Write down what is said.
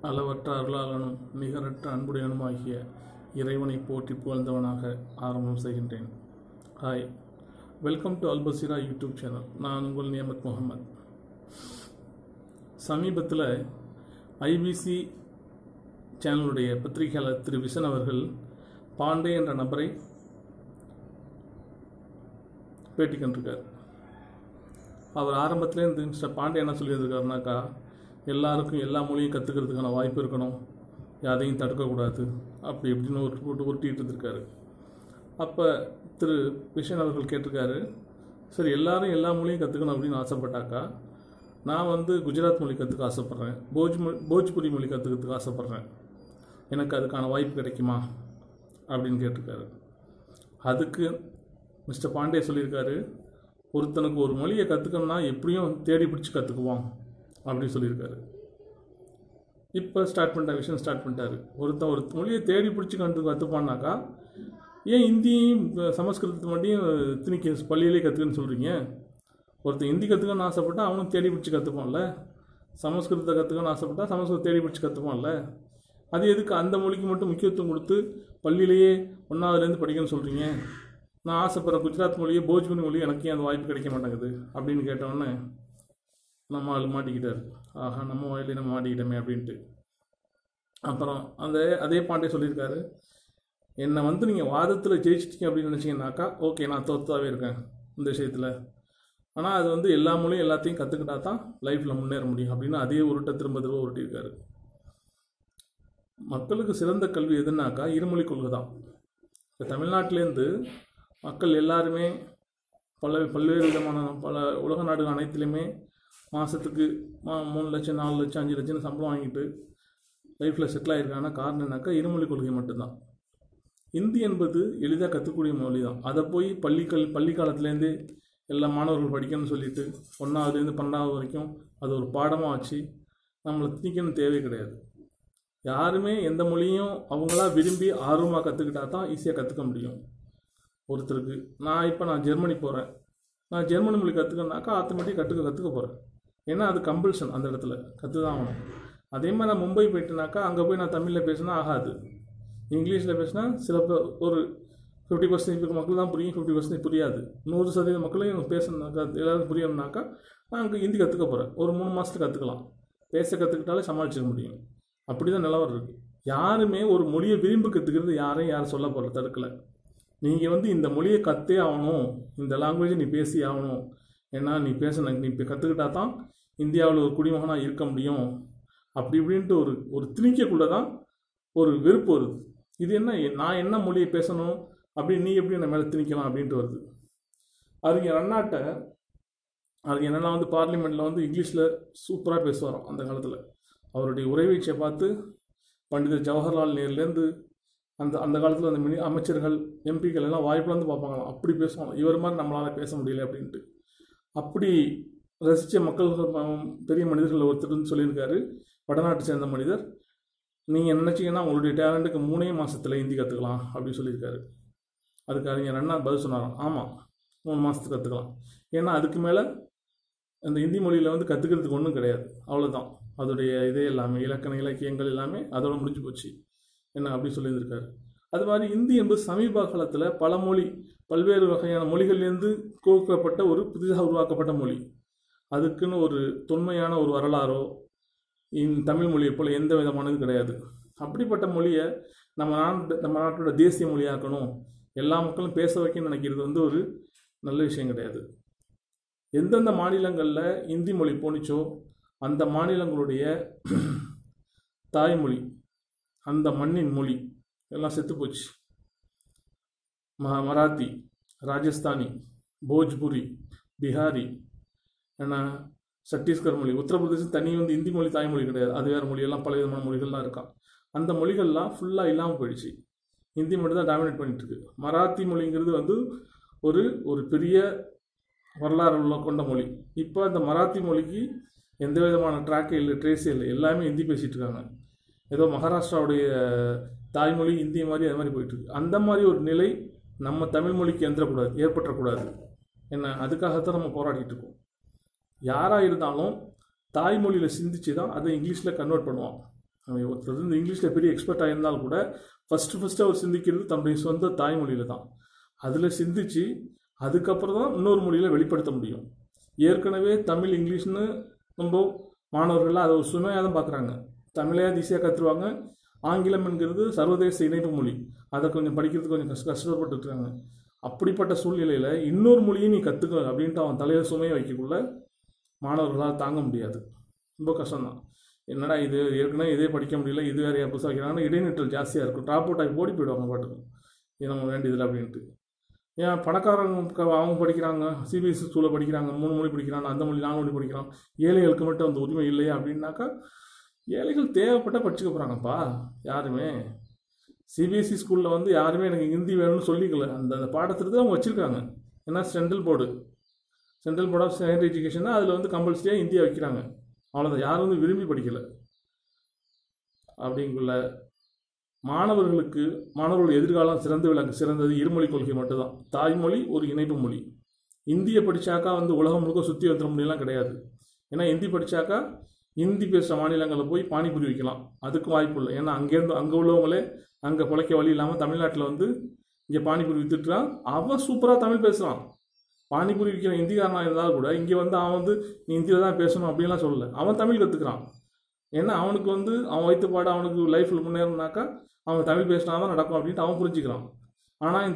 அளவற்ற அருளாளனும் நிகரற்ற அன்புடையனும் ஆகிய இறைவனை போற்றி புகழ்ந்தவனாக ஆரம்பம் செய்கின்றேன் ஹாய் வெல்கம் டு அல்பசிரா யூடியூப் சேனல் நான் உங்கள் நியமத் முகமது சமீபத்தில் ஐபிசி சேனலுடைய பத்திரிகையாளர் திரு விசன் அவர்கள் பாண்டே என்ற நபரை பேட்டி கண்டிருக்கார் அவர் ஆரம்பத்திலே இருந்து மிஸ்டர் பாண்டே என்ன சொல்லியிருக்காருனாக்கா எல்லாருக்கும் எல்லா மொழியும் கற்றுக்கிறதுக்கான வாய்ப்பு இருக்கணும் யாரையும் தடுக்கக்கூடாது அப்படி இப்படின்னு ஒரு போட்டு உருட்டிகிட்டு இருந்திருக்காரு அப்போ திரு விஷன் அவர்கள் கேட்டிருக்காரு சரி எல்லாரும் எல்லா மொழியும் கற்றுக்கணும் அப்படின்னு ஆசைப்பட்டாக்கா நான் வந்து குஜராத் மொழி கற்றுக்க ஆசைப்பட்றேன் போஜ் மொழி போஜ்புரி மொழி கற்றுக்கிறதுக்கு ஆசைப்பட்றேன் எனக்கு அதுக்கான வாய்ப்பு கிடைக்குமா அப்படின்னு கேட்டிருக்காரு அதுக்கு மிஸ்டர் பாண்டே சொல்லியிருக்காரு ஒருத்தனுக்கு ஒரு மொழியை கற்றுக்கணும்னா எப்படியும் தேடி பிடிச்சி கற்றுக்குவான் அப்படின்னு சொல்லியிருக்காரு இப்போ ஸ்டார்ட் பண்ணிட்ட விஷயம் ஸ்டார்ட் பண்ணிட்டாரு ஒருத்தன் ஒரு மொழியை தேடி பிடிச்சி கற்று கற்றுப்பான்னாக்கா ஏன் ஹிந்தியும் சமஸ்கிருதத்தை மட்டும் திணிக்க பள்ளியிலே கற்றுக்கன்னு சொல்கிறீங்க ஒருத்தன் ஹிந்தி கற்றுக்கணும்னு ஆசைப்பட்டா அவனும் தேடி பிடிச்சி கற்றுப்பான்ல சமஸ்கிருதத்தை கற்றுக்கணும்னு ஆசைப்பட்டா சமஸ்கிருதம் தேடி பிடிச்சி கற்றுப்பான்ல அது எதுக்கு அந்த மொழிக்கு மட்டும் முக்கியத்துவம் கொடுத்து பள்ளியிலேயே ஒன்றாவதுலேருந்து படிக்கணும்னு சொல்கிறீங்க நான் ஆசைப்படுற குஜராத் மொழியை போஜ்புரி மொழி எனக்கு ஏன் அந்த வாய்ப்பு கிடைக்க மாட்டேங்குது அப்படின்னு கேட்டவுடனே நம்ம ஆள் மாட்டிக்கிட்டார் ஆஹா நம்ம வாயிலே நம்ம மாட்டிக்கிட்டோமே அப்படின்ட்டு அப்புறம் அந்த அதே பாண்டே சொல்லியிருக்காரு என்னை வந்து நீங்கள் வாதத்தில் ஜெயிச்சிட்டீங்க அப்படின்னு நினச்சிங்கனாக்கா ஓகே நான் தோத்தாவே இருக்கேன் இந்த விஷயத்தில் ஆனால் அது வந்து எல்லா மொழியும் எல்லாத்தையும் கற்றுக்கிட்டா தான் லைஃப்பில் முன்னேற முடியும் அப்படின்னு அதே உருட்டை திரும்ப திரும்ப உருட்டியிருக்காரு மக்களுக்கு சிறந்த கல்வி எதுனாக்கா இருமொழி கொள்கை தான் இப்போ தமிழ்நாட்டிலேருந்து மக்கள் எல்லாருமே பல பல்வேறு விதமான பல உலக நாடுகள் அனைத்துலேயுமே மாதத்துக்கு மா மூணு லட்சம் நாலு லட்சம் அஞ்சு லட்சம் சம்பளம் வாங்கிட்டு லைஃப்பில் செட்டில் ஆகிருக்காங்கன்னா காரணம் என்னக்கா இருமொழி கொள்கை மட்டும்தான் ஹிந்தி என்பது எளிதாக கற்றுக்கூடிய மொழி தான் அதை போய் பள்ளிக்கல் பள்ளி காலத்துலேருந்தே எல்லா மாணவர்கள் படிக்கணும்னு சொல்லிட்டு ஒன்றாவதுலேருந்து பன்னெண்டாவது வரைக்கும் அது ஒரு பாடமாக வச்சு நம்மளை திணிக்கணும் தேவை கிடையாது யாருமே எந்த மொழியும் அவங்களா விரும்பி ஆர்வமாக கற்றுக்கிட்டா தான் ஈஸியாக கற்றுக்க முடியும் ஒருத்தருக்கு நான் இப்போ நான் ஜெர்மனி போகிறேன் நான் ஜெர்மனி மொழி கற்றுக்கணுனாக்கா ஆட்டோமேட்டிக் கற்றுக்க கற்றுக்க போகிறேன் ஏன்னா அது கம்பல்ஷன் அந்த இடத்துல கற்று தான் ஆகணும் அதே மாதிரி நான் மும்பை போயிட்டேனாக்கா அங்கே போய் நான் தமிழில் பேசினா ஆகாது இங்கிலீஷில் பேசினா சில பேர் ஒரு ஃபிஃப்டி பர்சன்டேஜ் மக்கள் தான் புரியும் ஃபிஃப்டி பர்சன்டேஜ் புரியாது நூறு சதவீத மக்களையும் பேசணுனாக்கா எல்லாருக்கும் புரியணுனாக்கா நான் அங்கே ஹிந்தி கற்றுக்க போகிறேன் ஒரு மூணு மாதத்துக்கு கற்றுக்கலாம் பேச கற்றுக்கிட்டாலே சமாளிச்சிக்க முடியும் அப்படி தான் நிலவரம் இருக்குது யாருமே ஒரு மொழியை விரும்பி கற்றுக்கிறது யாரையும் யாரும் சொல்ல போகிற தடுக்கலை நீங்கள் வந்து இந்த மொழியை கற்றே ஆகணும் இந்த லாங்குவேஜை நீ பேசி ஆகணும் ஏன்னா நீ பேசணும் நீ இப்போ கற்றுக்கிட்டா தான் இந்தியாவில் ஒரு குடிமகனாக இருக்க முடியும் அப்படி இப்படின்ட்டு ஒரு ஒரு திணிக்கக்குள்ளே தான் ஒரு வெறுப்பு வருது இது என்ன நான் என்ன மொழியை பேசணும் அப்படி நீ எப்படி என்ன மேலே திணிக்கலாம் அப்படின்ட்டு வருது அறிஞர் அண்ணாட்ட அறிஞர் அண்ணா வந்து பார்லிமெண்ட்டில் வந்து இங்கிலீஷில் சூப்பராக பேசுவாராம் அந்த காலத்தில் அவருடைய உரைவீச்சை பார்த்து பண்டிதர் ஜவஹர்லால் நேருலேருந்து அந்த அந்த காலத்தில் அந்த மினி அமைச்சர்கள் எம்பிக்கள் எல்லாம் வாய்ப்புலேருந்து பார்ப்பாங்களாம் அப்படி பேசுவாங்க இவர் மாதிரி நம்மளால் பேச முடியல அப்படின்ட்டு அப்படி ரசித்த மக்கள் பெரிய மனிதர்கள் ஒருத்தர்னு சொல்லியிருக்காரு வடநாட்டை சேர்ந்த மனிதர் நீங்கள் நினச்சிங்கன்னா உங்களுடைய டேலண்ட்டுக்கு மூணே மாதத்தில் ஹிந்தி கற்றுக்கலாம் அப்படின்னு சொல்லியிருக்காரு அதுக்கு அறிஞர் அண்ணா பதில் சொன்னாராம் ஆமாம் மூணு மாதத்துக்கு கற்றுக்கலாம் ஏன்னா அதுக்கு மேலே அந்த ஹிந்தி மொழியில் வந்து கற்றுக்கிறதுக்கு ஒன்றும் கிடையாது அவ்வளோதான் அதோடைய இதே எல்லாமே இலக்கண இலக்கியங்கள் எல்லாமே அதோட முடிஞ்சு போச்சு என்ன அப்படி சொல்லியிருந்திருக்காரு அது மாதிரி ஹிந்தி என்பது சமீப காலத்தில் பல மொழி பல்வேறு வகையான மொழிகள்லேருந்து கோக்கப்பட்ட ஒரு புதிதாக உருவாக்கப்பட்ட மொழி அதுக்குன்னு ஒரு தொன்மையான ஒரு வரலாறோ இந் தமிழ் மொழியை போல் எந்த விதமானது கிடையாது அப்படிப்பட்ட மொழியை நம்ம நாட்டு நம்ம நாட்டோட தேசிய மொழியாக்கணும் எல்லா மக்களும் பேச வைக்கணும்னு நினைக்கிறது வந்து ஒரு நல்ல விஷயம் கிடையாது எந்தெந்த மாநிலங்களில் இந்தி மொழி போனிச்சோ அந்த மாநிலங்களுடைய தாய்மொழி அந்த மண்ணின் மொழி எல்லாம் செத்து போச்சு ம மராத்தி ராஜஸ்தானி போஜ்புரி பிஹாரி ஏன்னா சத்தீஸ்கர் மொழி உத்தரப்பிரதேசம் தனி வந்து இந்தி மொழி தாய்மொழி கிடையாது அது வேறு மொழியெல்லாம் பல விதமான மொழிகள்லாம் இருக்கான் அந்த மொழிகள்லாம் ஃபுல்லாக இல்லாமல் போயிடுச்சு ஹிந்தி மட்டும் தான் டாமினேட் பண்ணிட்டுருக்கு மராத்தி மொழிங்கிறது வந்து ஒரு ஒரு பெரிய வரலாறு உள்ள கொண்ட மொழி இப்போ அந்த மராத்தி மொழிக்கு எந்த விதமான ட்ராக்கே இல்லை ட்ரேஸே இல்லை எல்லாமே ஹிந்தி பேசிகிட்டு இருக்காங்க ஏதோ மகாராஷ்டிராவுடைய தாய்மொழி இந்திய மாதிரி அது மாதிரி போயிட்டுருக்கு அந்த மாதிரி ஒரு நிலை நம்ம தமிழ் மொழிக்கு எந்திரக்கூடாது ஏற்பட்டக்கூடாது என்ன அதுக்காகத்தான் நம்ம போராடிட்டு இருக்கோம் யாராக இருந்தாலும் தாய்மொழியில் சிந்திச்சு தான் அதை இங்கிலீஷில் கன்வெர்ட் பண்ணுவான் அவன் ஒருத்தர் வந்து இங்கிலீஷில் பெரிய எக்ஸ்பர்ட் ஆயிருந்தால் கூட ஃபஸ்ட்டு ஃபஸ்ட்டு அவர் சிந்திக்கிறது தன்னுடைய சொந்த தாய்மொழியில் தான் அதில் சிந்திச்சு அதுக்கப்புறம் தான் இன்னொரு மொழியில் வெளிப்படுத்த முடியும் ஏற்கனவே தமிழ் இங்கிலீஷ்னு ரொம்ப மாணவர்கள்லாம் அதை ஒரு சுமையாக தான் பார்க்குறாங்க தமிழையாவது ஈஸியாக கற்றுருவாங்க ஆங்கிலம் என்கிறது சர்வதேச இணைப்பு மொழி அதை கொஞ்சம் படிக்கிறதுக்கு கொஞ்சம் கஷ்ட கஷ்டப்பட்டுட்டு இருக்காங்க அப்படிப்பட்ட சூழ்நிலையில் இன்னொரு மொழியை நீ கற்றுக்க அப்படின்ட்டு அவன் தலையில் சுமையை வைக்கக்குள்ள மாணவர்களால் தாங்க முடியாது ரொம்ப கஷ்டம்தான் என்னடா இது ஏற்கனவே இதே படிக்க முடியல இது வேறையா புதுசாக வைக்கிறாங்கன்னா இடைநிற்றல் ஜாஸ்தியாக இருக்கும் ட்ராப் அவுட் ஆகி ஓடி போயிடுவாங்க பாட்டுக்கு இது நம்ம வேண்டியதில்லை அப்படின்ட்டு ஏன் பணக்காரங்க க- அவங்க படிக்கிறாங்க சிபிஎஸ்சி ஸ்கூலில் படிக்கிறாங்க மூணு மொழி படிக்கிறாங்க அந்த மொழி நாலு மொழி படிக்கிறான் ஏழைகளுக்கு மட்டும் அந்த உரிமை இல்லையா அப்படின்னாக்கா ஏழைகள் தேவைப்பட்ட படிச்சுக்க போகிறாங்கப்பா யாருமே சிபிஎஸ்சி ஸ்கூலில் வந்து யாருமே எனக்கு ஹிந்தி வேணும்னு சொல்லிக்கல அந்த அந்த பாடத்திட்டத்தை அவங்க வச்சுருக்காங்க ஏன்னா central board central board of secondary education அதில் வந்து கம்பல்சரியாக ஹிந்தியை வைக்கிறாங்க அவ்வளோதான் யாரும் வந்து விரும்பி படிக்கல அப்படிங்குள்ள மாணவர்களுக்கு மாணவர்கள் எதிர்காலம் சிறந்து விளங்க சிறந்தது இருமொழி கொள்கை மட்டும்தான் தாய்மொழி ஒரு இணைப்பு மொழி இந்தியை படித்தாக்கா வந்து உலகம் முழுக்க சுற்றி வந்துட முடியலாம் கிடையாது ஏன்னா ஹிந்தி படித்தாக்கா ஹிந்தி பேசுகிற மாநிலங்களில் போய் பானிபூரி வைக்கலாம் அதுக்கும் வாய்ப்பு இல்லை ஏன்னா அங்கேருந்து அங்கே உள்ளவங்களே அங்கே பிழைக்க வழி இல்லாமல் தமிழ்நாட்டில் வந்து இங்கே பானிபூரி வித்துட்டுறான் அவன் சூப்பராக தமிழ் பேசுகிறான் பானிபூரி விற்கிற ஹிந்திக்காரனாக இருந்தால் கூட இங்கே வந்து அவன் வந்து நீ ஹிந்தியில் தான் பேசணும் அப்படின்லாம் சொல்லலை அவன் தமிழ் கற்றுக்குறான் ஏன்னா அவனுக்கு வந்து அவன் வைத்து பாட அவனுக்கு லைஃப்பில் முன்னேறினாக்கா அவன் தமிழ் பேசினா தான் நடக்கும் அப்படின்ட்டு அவன் புரிஞ்சுக்கிறான் ஆனால் இந்த